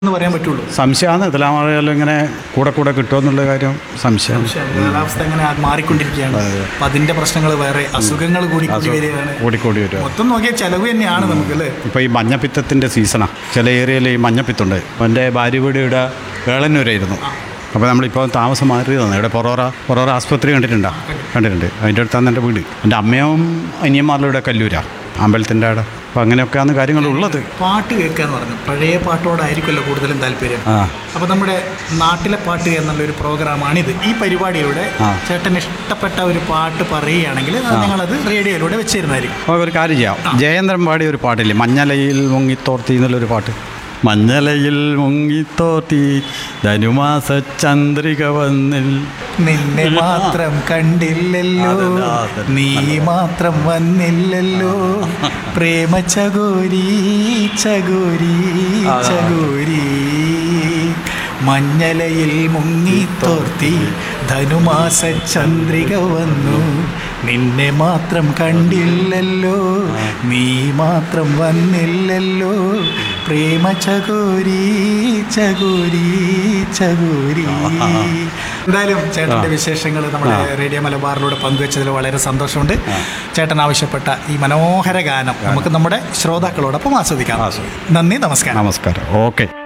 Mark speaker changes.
Speaker 1: എന്ന് പറയാൻ പറ്റുള്ളൂ
Speaker 2: സംശയമാണ് ഇതിലാമറിയാലും ഇങ്ങനെ കൂടെ കൂടെ കിട്ടുമെന്നുള്ള കാര്യം സംശയമാണ്
Speaker 1: പക്ഷേ കാലാവസ്ഥ അങ്ങനെ മാറിക്കൊണ്ടിരിക്കുകയാണ് അപ്പൊ അതിന്റെ പ്രശ്നങ്ങൾ വേറെ അസുഖങ്ങൾ കൂടി കൂടി വരികയാണ്
Speaker 2: കൂടിക്കൂടി വരും
Speaker 1: മൊത്തം നോക്കിയാൽ ചെലവ് തന്നെയാണ് നമുക്ക് അല്ലേ
Speaker 2: ഇപ്പോൾ ഈ മഞ്ഞപ്പിത്തത്തിൻ്റെ സീസണാണ് ചില ഏരിയയിൽ ഈ മഞ്ഞപ്പിത്തുണ്ട് എൻ്റെ ഭാര്യ വീട് ഇവിടെ വേളന്നൂരായിരുന്നു അപ്പോൾ നമ്മളിപ്പോൾ താമസം മാറിയതാണ് ഇവിടെ പൊറോറ പൊറോറ ആസ്പത്രി കണ്ടിട്ടുണ്ടോ കണ്ടിട്ടുണ്ട് അതിൻ്റെ അടുത്താണ് എൻ്റെ വീട് എൻ്റെ അമ്മയും അനിയന്മാരുടെ ഇവിടെ കല്ലൂരാ അമ്പലത്തിൻ്റെ അവിടെ അപ്പോൾ അങ്ങനെയൊക്കെയാണ് കാര്യങ്ങളുള്ളത്
Speaker 1: പാട്ട് കേൾക്കാന്ന് പറഞ്ഞു പഴയ പാട്ടോടായിരിക്കുമല്ലോ കൂടുതലും താല്പര്യം
Speaker 2: ആ
Speaker 1: അപ്പൊ നമ്മുടെ നാട്ടിലെ പാട്ട് എന്നുള്ള ഒരു പ്രോഗ്രാമാണിത് ഈ പരിപാടിയിലൂടെ
Speaker 2: ആ.
Speaker 1: ചേട്ടന് ഇഷ്ടപ്പെട്ട ഒരു പാട്ട് പറയുകയാണെങ്കിൽ അത് ഞങ്ങളത് റേഡിയോയിലൂടെ വെച്ചിരുന്നായിരിക്കും
Speaker 2: അപ്പോൾ ഒരു കാര്യം ചെയ്യാം ജയേന്ദ്രൻ പാടിയ ഒരു പാട്ടില്ലേ മഞ്ഞലയിൽ മുങ്ങിത്തോർത്തി എന്നുള്ളൊരു പാട്ട് മഞ്ഞലയിൽ മുങ്ങിത്തോർത്തി ധനുമാസ ചന്ദ്രിക വന്നിൽ
Speaker 1: നിന്നെ മാത്രം കണ്ടില്ലല്ലോ
Speaker 2: അതന്നെ, അതന്നെ.
Speaker 1: നീ മാത്രം വന്നില്ലല്ലോ പ്രേമ ചകോരി ചകോരി ചകോരി മഞ്ഞലയിൽ മുങ്ങിത്തോർത്തി ധനുമാസ ചന്ദ്രിക വന്നു നിന്നെ മാത്രം കണ്ടില്ലല്ലോ നീ മാത്രം വന്നില്ലല്ലോ പ്രേമ ചകോരി ചകോരി ചകോരി എന്തായാലും ചേട്ടൻ്റെ വിശേഷങ്ങൾ നമ്മുടെ റേഡിയോ മലബാറിലൂടെ പങ്കുവച്ചതിൽ വളരെ സന്തോഷമുണ്ട് ചേട്ടൻ ആവശ്യപ്പെട്ട ഈ മനോഹര ഗാനം നമുക്ക് നമ്മുടെ ശ്രോതാക്കളോടൊപ്പം ആസ്വദിക്കാം നന്ദി നമസ്കാരം
Speaker 2: നമസ്കാരം ഓക്കെ